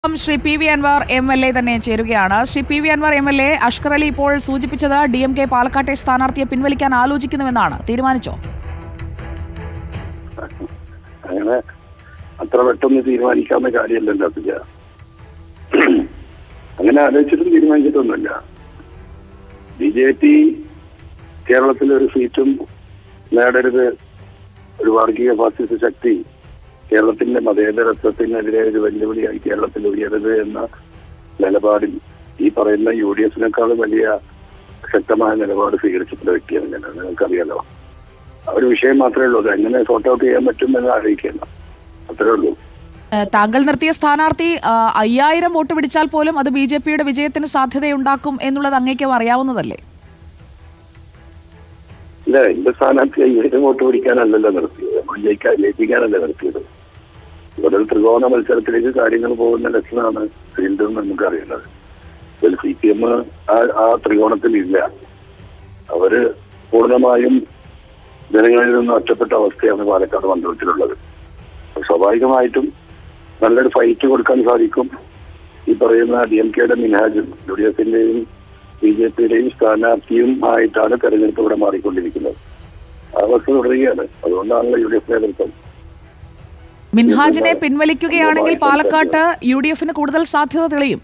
Shri P V Anvar M L A തന്നെ ചേരുകയാണ് Shri P V Anvar M L A Ashkar Ali ഇപ്പോൾ സൂചിപ്പിച്ചത് ഡി എം കെ പാലക്കാട്ടെ സ്ഥാനാർത്ഥിയെ പിൻവലിക്കാൻ ആലോചിക്കുന്നുവെന്നാണ് തീരുമാനിച്ചോ അങ്ങനെ അത്ര പെട്ടെന്ന് തീരുമാനിക്കാവുന്ന കാര്യമല്ലല്ലോ അത് അങ്ങനെ ആലോചിച്ചിട്ടും തീരുമാനിച്ചിട്ടൊന്നുമില്ല ബി ജെ പി കേരളത്തിലെ ഒരു സീറ്റും നേടരുത് ഒരു വർഗീയ ഫാസിസ്റ്റ് ശക്തി കേരളത്തിന്റെ മതേതരത്വത്തിനെതിരെ ഒരു വെല്ലുവിളിയായി കേരളത്തിൽ ഉയരുത് എന്ന നിലപാടിൽ ഈ പറയുന്ന യു ഡി എഫിനേക്കാൾ വലിയ ശക്തമായ നിലപാട് സ്വീകരിച്ചിട്ടുള്ള വ്യക്തിയാണ് ഞാൻ അത് നിങ്ങൾക്കറിയാലോ ആ ഒരു വിഷയം മാത്രമേ ഉള്ളൂ അത് എങ്ങനെ സോർട്ട് ഔട്ട് ചെയ്യാൻ പറ്റും എന്ന് ആലോചിക്കണം അത്രേ ഉള്ളൂ ഏഹ്, താങ്കൾ നിർത്തിയ സ്ഥാനാർത്ഥി ആ, അയ്യായിരം വോട്ട് പിടിച്ചാൽ പോലും അത് ബി ജെ പിയുടെ വിജയത്തിന് സാധ്യതയുണ്ടാക്കും എന്നുള്ളത് അങ്ങേക്കും അറിയാവുന്നതല്ലേ ഇല്ല എന്റെ സ്ഥാനാർത്ഥി അയ്യായിരം വോട്ട് പിടിക്കാനല്ലല്ലോ നിർത്തിയത് നമ്മൾ ജയിക്കാൻ ജയിപ്പിക്കാനല്ല നിർത്തിയത് ഇവിടെ ഒരു ത്രികോണ മത്സരത്തിലേക്ക് കാര്യങ്ങൾ പോകുന്ന ലക്ഷണമാണ് വീണ്ടും നമുക്ക് അറിയുന്നത് ഇതിൽ സി പി എം ആ ത്രികോണത്തിൽ ഇല്ല അവര് പൂർണ്ണമായും ജനങ്ങളിൽ നിന്ന് ഒറ്റപ്പെട്ട അവസ്ഥയാണ് പാലക്കാട് മണ്ഡലത്തിലുള്ളത് അപ്പൊ സ്വാഭാവികമായിട്ടും നല്ലൊരു ഫൈറ്റ് കൊടുക്കാൻ സാധിക്കും ഈ പറയുന്ന ഡി എം കെയുടെ മിനാജും യു ഡി എഫിന്റെയും ബി ജെ പിയുടെയും സ്ഥാനാർത്ഥിയും ആയിട്ടാണ് തെരഞ്ഞെടുപ്പ് ഇവിടെ മാറിക്കൊണ്ടിരിക്കുന്നത് ആ അവസ്ഥ തുടരുകയാണ് അതുകൊണ്ടാണല്ലോ യു ഡി എഫ് നേതൃത്വം മിൻഹാജിനെ പിൻവലിക്കുകയാണെങ്കിൽ പാലക്കാട്ട് യു ഡി എഫിന് കൂടുതൽ സാധ്യത തെളിയും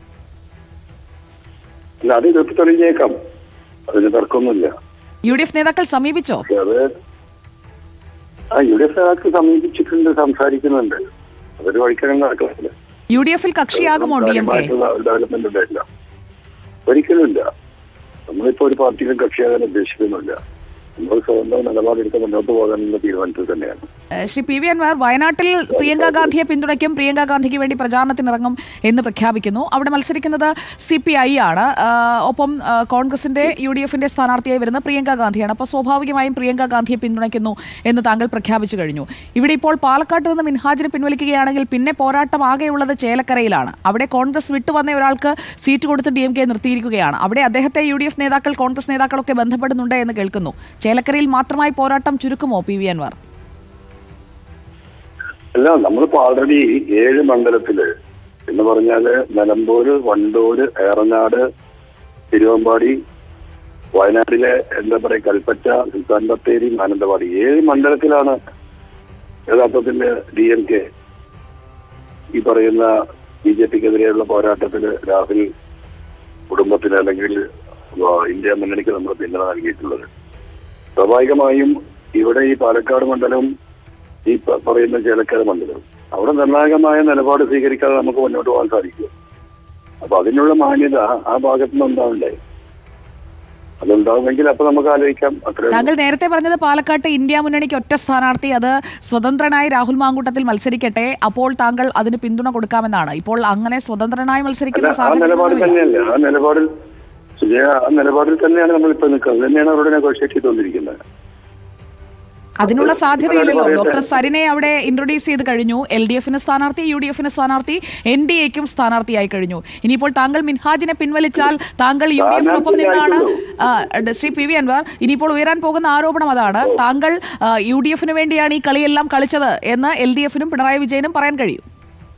അല്ല അത് ഇതൊക്കെ തെളിഞ്ഞേക്കാം അതിന് തർക്കമൊന്നുമില്ല യു ഡി എഫ് നേതാക്കൾ സമീപിച്ചോ പക്ഷെ അത് ആ യു ഡി എഫ് നേതാക്കൾ സമീപിച്ചിട്ടുണ്ട് സംസാരിക്കുന്നുണ്ട് അതൊരു വഴിക്കകം നടക്കുന്നില്ല യു ഡി എഫിൽ കക്ഷിയാകുമോ ഡി എം കെ ഡെവലപ്മെന്റ് ഉണ്ടായില്ല ഒരിക്കലും ഇല്ല നമ്മളിപ്പോ ഒരു പാർട്ടിയിലും കക്ഷിയാകാൻ ഉദ്ദേശിക്കുന്നില്ല നമ്മൾ സ്വന്തം നിലപാടെടുത്ത് മുന്നോട്ട് പോകാനുള്ള തീരുമാനത്തിൽ തന്നെയാണ് ഏഹ് ശ്രീ പി വി അൻവർ വയനാട്ടിൽ പ്രിയങ്ക ഗാന്ധിയെ പിന്തുണയ്ക്കും പ്രിയങ്ക ഗാന്ധിക്ക് വേണ്ടി പ്രചാരണത്തിനിറങ്ങും എന്ന് പ്രഖ്യാപിക്കുന്നു അവിടെ മത്സരിക്കുന്നത് സി പി ഐ ആണ് ആഹ് ഒപ്പം ആഹ് കോൺഗ്രസിന്റെ യു ഡി എഫിന്റെ സ്ഥാനാർത്ഥിയായി വരുന്ന പ്രിയങ്ക ഗാന്ധിയാണ് അപ്പോൾ സ്വാഭാവികമായും പ്രിയങ്ക ഗാന്ധിയെ പിന്തുണയ്ക്കുന്നു എന്ന് താങ്കൾ പ്രഖ്യാപിച്ചു കഴിഞ്ഞു ഇവിടെ ഇപ്പോൾ പാലക്കാട്ട് നിന്ന് മിൻഹാജിനെ പിൻവലിക്കുകയാണെങ്കിൽ പിന്നെ പോരാട്ടം ആകെയുള്ളത് ചേലക്കരയിലാണ് അവിടെ കോൺഗ്രസ് വിട്ടുവന്ന ഒരാൾക്ക് സീറ്റ് കൊടുത്ത് ഡി എം കെ നിർത്തിയിരിക്കുകയാണ് അവിടെ അദ്ദേഹത്തെ യു ഡി എഫ് നേതാക്കൾ കോൺഗ്രസ് നേതാക്കളൊക്കെ ബന്ധപ്പെടുന്നുണ്ട് എന്ന് കേൾക്കുന്നു ചേലക്കരയിൽ മാത്രമായി പോരാട്ടം ചുരുക്കുമോ പി വി അൻവർ അല്ല നമ്മളിപ്പോ ഓൾറെഡി ഏഴ് മണ്ഡലത്തില് എന്ന് പറഞ്ഞാല് നിലമ്പൂര് വണ്ടൂര് ഏറനാട് തിരുവമ്പാടി വയനാട്ടിലെ എന്താ പറയാ കൽപ്പറ്റ സുൽത്താൻ ബത്തേരി മാനന്തവാടി ഏഴ് മണ്ഡലത്തിലാണ് യഥാർത്ഥത്തിൽ ഡി എം കെ ഈ പറയുന്ന ബി ജെ പിക്കെതിരെയുള്ള പോരാട്ടത്തിൽ രാഹുൽ കുടുംബത്തിന് അല്ലെങ്കിൽ ആ, ഇന്ത്യ മുന്നണിക്ക് നമ്മൾ പിന്തുണ നൽകിയിട്ടുള്ളത് സ്വാഭാവികമായും ഇവിടെ ഈ പാലക്കാട് മണ്ഡലം ഈ പ- പറയുന്ന ചേലക്കര മണ്ഡലം അവിടെ നിർണായകമായ നിലപാട് സ്വീകരിക്കാതെ നമുക്ക് മുന്നോട്ട് പോകാൻ സാധിക്കും അപ്പൊ അതിനുള്ള മാന്യത ആ ഭാഗത്തു നിന്ന് ഉണ്ടാവണ്ടേ അതുണ്ടാവുമെങ്കിൽ അപ്പൊ നമുക്ക് ആലോചിക്കാം അത്രേ താങ്കൾ നേരത്തെ പറഞ്ഞത് പാലക്കാട്ട് ഇന്ത്യ മുന്നണിക്ക് ഒറ്റ സ്ഥാനാർത്ഥി അത് സ്വതന്ത്രനായി രാഹുൽ മാങ്കൂട്ടത്തിൽ മത്സരിക്കട്ടെ അപ്പോൾ താങ്കൾ അതിന് പിന്തുണ കൊടുക്കാമെന്നാണ് ഇപ്പോൾ അങ്ങനെ സ്വതന്ത്രനായി അല്ല മത്സരിക്കുന്ന ആ നിലപാട് സാഹചര്യം തന്നെയല്ലേ ആ നിലപാടിൽ സുജയ ആ നിലപാടിൽ തന്നെയാണ് നമ്മൾ ഇപ്പൊ നിൽക്കുന്നത് അത് തന്നെയാണ് അവരോട് നെഗോഷിയേറ്റ് ചെയ്തുകൊണ്ടിരിക്കുന്നത് അതിനുള്ള അത് സാധ്യതയില്ലല്ലോ പറയട്ടെ. ഡോക്ടർ സരിനെ അവിടെ ഇൻട്രൊഡ്യൂസ് ചെയ്ത് കഴിഞ്ഞു എൽ ഡി എഫിന് സ്ഥാനാർത്ഥി യു ഡി എഫിന് സ്ഥാനാർത്ഥി എൻ ഡി എക്കും സ്ഥാനാർത്ഥിയായി കഴിഞ്ഞു ഇനിയിപ്പോൾ താങ്കൾ മിൻഹാജിനെ പിൻവലിച്ചാൽ താങ്കൾ യു ഡി എഫിനൊപ്പം നിന്നാണ് ആ, ശ്രീ പി വി അൻവർ ഇനിയിപ്പോൾ ഉയരാൻ പോകുന്ന ആരോപണം അതാണ് താങ്കൾ ആ, യു ഡി എഫിന് വേണ്ടിയാണ് ഈ കളിയെല്ലാം കളിച്ചത് എന്ന് എൽ ഡി എഫിനും പിണറായി വിജയനും പറയാൻ കഴിയും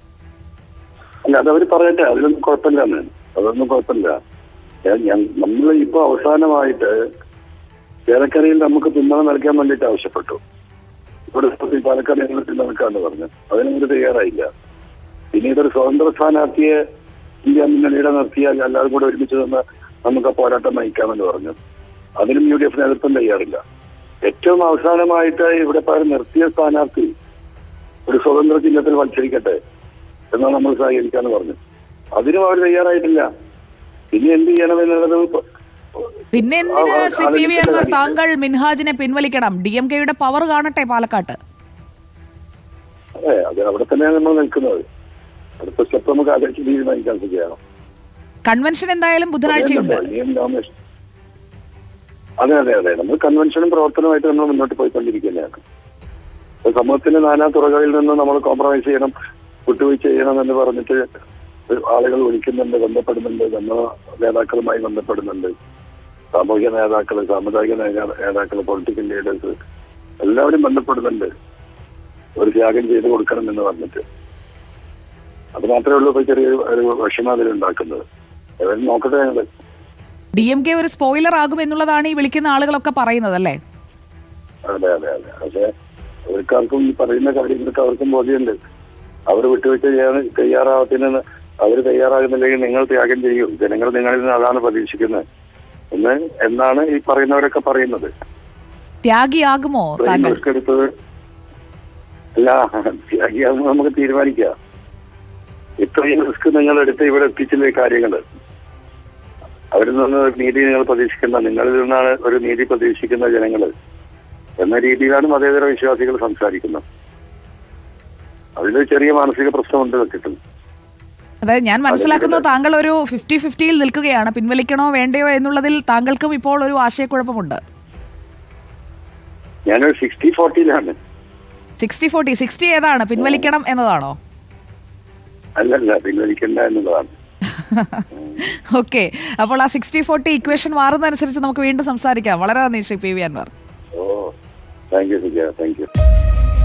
അല്ല അതവർ പറയട്ടെ അതിലൊന്നും കുഴപ്പമില്ലെന്ന് അതൊന്നും കുഴപ്പമില്ല നമ്മൾ ഇപ്പൊ അവസാനമായിട്ട് ചേലക്കരയിൽ നമുക്ക് പിന്തുണ നൽകാൻ വേണ്ടിയിട്ട് ആവശ്യപ്പെട്ടു ഇവിടെ ഈ പാലക്കാട് ഞങ്ങൾ പിന്തുണക്കാന്ന് പറഞ്ഞു അതിനും ഒരു തയ്യാറായില്ല പിന്നീട് ഒരു സ്വതന്ത്ര സ്ഥാനാർത്ഥിയെ ഇന്ത്യ മുന്നണിയുടെ നിർത്തിയാൽ എല്ലാവരും കൂടെ ഒരുമിച്ച് നിന്ന് നമുക്ക് ആ പോരാട്ടം നയിക്കാമെന്ന് പറഞ്ഞു അതിനും യു ഡി എഫ് നേതൃത്വം തയ്യാറില്ല ഏറ്റവും അവസാനമായിട്ട് ഇവിടെ പകരം നിർത്തിയ സ്ഥാനാർത്ഥി ഒരു സ്വതന്ത്ര ചിഹ്നത്തിൽ മത്സരിക്കട്ടെ എന്നാൽ നമ്മൾ സഹകരിക്കാന്ന് പറഞ്ഞു അതിനും അവർ തയ്യാറായിട്ടില്ല ഇനി എന്ത് ചെയ്യണമെന്നുള്ളത് ഇപ്പൊ- പിന്നെ എന്തിന് ആ, ആ, ശ്രീ പി വി ആലോചിച്ചിട്ട് അൻവർ കാര്യമില്ല. താങ്കൾ മിൻഹാജിനെ പിൻവലിക്കണം ഡി എം കെയുടെ പവർ കാണട്ടെ പാലക്കാട്ട് അതെ അത് അവിടെ തന്നെയാണ് നമ്മൾ നിൽക്കുന്നത് അടുത്ത സ്റ്റെപ്പ് നമുക്ക് ആലോചിച്ച് തീരുമാനിക്കാൻ ചെയ്യണം കൺവെൻഷൻ എന്തായാലും ബുധനാഴ്ചയുണ്ട് ഇനിയും നോമിനേഷൻ അതെ അതെ അതെ നമ്മൾ കൺവെൻഷനും പ്രവർത്തനമായിട്ട് നമ്മൾ മുന്നോട്ട് പോയിക്കൊണ്ടിരിക്കുന്നതാണ് അപ്പൊ സമൂഹത്തിന്റെ നാനാ തുറകളിൽ നിന്ന് നമ്മൾ കോംപ്രമൈസ് ചെയ്യണം വിട്ടുവീഴ്ച ചെയ്യണം എന്ന് പറഞ്ഞിട്ട് ആളുകൾ വിളിക്കുന്നുണ്ട് ബന്ധപ്പെടുന്നുണ്ട് നമ്മൾ നേതാക്കളുമായി ബന്ധപ്പെടുന്നുണ്ട് സാമൂഹിക നേതാക്കൾ സാമുദായിക നേതാ- നേതാക്കൾ പൊളിറ്റിക്കൽ ലീഡേഴ്സ് എല്ലാവരും ബന്ധപ്പെടുന്നുണ്ട് ഒരു ത്യാഗം ചെയ്ത് കൊടുക്കണം എന്ന് പറഞ്ഞിട്ട് അത് മാത്രമേ ഉള്ളൂ ഇപ്പൊ ചെറിയ ഒരു വിഷമം അതിൽ ഉണ്ടാക്കുന്നത് ഏതായാലും നോക്കട്ടെ ഞങ്ങള് ഡി എം കെ ഒരു സ്പോയിലർ ആകും എന്നുള്ളതാണ് ഈ വിളിക്കുന്ന ആളുകളൊക്കെ പറയുന്നത് അല്ലേ അതെ അതെ അതെ പക്ഷെ അവർക്കാർക്കും ഈ പറയുന്ന കാര്യങ്ങൾക്ക് അവർക്കും ബോധ്യമുണ്ട് അവർ വിട്ടുവെച്ച് ചെയ്യാൻ തയ്യാറാവത്തിന് അവർ തയ്യാറാകുന്നില്ലെങ്കിൽ നിങ്ങൾ ത്യാഗം ചെയ്യും ജനങ്ങൾ നിങ്ങളിൽ നിന്ന് അതാണ് പ്രതീക്ഷിക്കുന്നത് എന്ന് എന്നാണ് ഈ പറയുന്നവരൊക്കെ പറയുന്നത് ത്യാഗിയാകുമോ ഇത്രയും താങ്കൾ റിസ്ക് എടുത്തത് അല്ല ത്യാഗിയാകുമ്പോൾ നമുക്ക് തീരുമാനിക്കാം ഇത്രയും റിസ്ക് നിങ്ങൾ എടുത്ത് ഇവിടെ എത്തിച്ചില്ലേ കാര്യങ്ങൾ അവരിൽ നിന്ന് ഒരു നീതി നിങ്ങൾ പ്രതീക്ഷിക്കുന്ന നിങ്ങളിൽ നിന്നാണ് ഒരു നീതി പ്രതീക്ഷിക്കുന്ന ജനങ്ങൾ എന്ന രീതിയിലാണ് മതേതര വിശ്വാസികൾ സംസാരിക്കുന്നത് അതിൽ ചെറിയ മാനസിക പ്രശ്നമുണ്ട് വെച്ചിട്ട് അതായത് ഞാൻ മനസ്സിലാക്കുന്നു താങ്കൾ ഒരു ഫിഫ്റ്റി ഫിഫ്റ്റിയിൽ നിൽക്കുകയാണ് പിൻവലിക്കണോ വേണ്ടയോ എന്നുള്ളതിൽ താങ്കൾക്കും ഇപ്പോൾ ഒരു ആശയക്കുഴപ്പമുണ്ട് ഞാനൊരു സിക്സ്റ്റി ഫോർട്ടിയിലാണ് സിക്സ്റ്റി ഫോർട്ടി സിക്സ്റ്റി ഏതാണ് പിൻവലിക്കണം എന്നതാണോ അല്ലല്ല പിൻവലിക്കണ്ട എന്നുള്ളതാണ് ഓക്കെ അപ്പോൾ ആ സിക്സ്റ്റി ഫോർട്ടി ഇക്വേഷൻ മാറുന്നതനുസരിച്ച് നമുക്ക് വീണ്ടും സംസാരിക്കാം വളരെ നന്ദി Shri P V Anvar oh thank you Sujaya thank U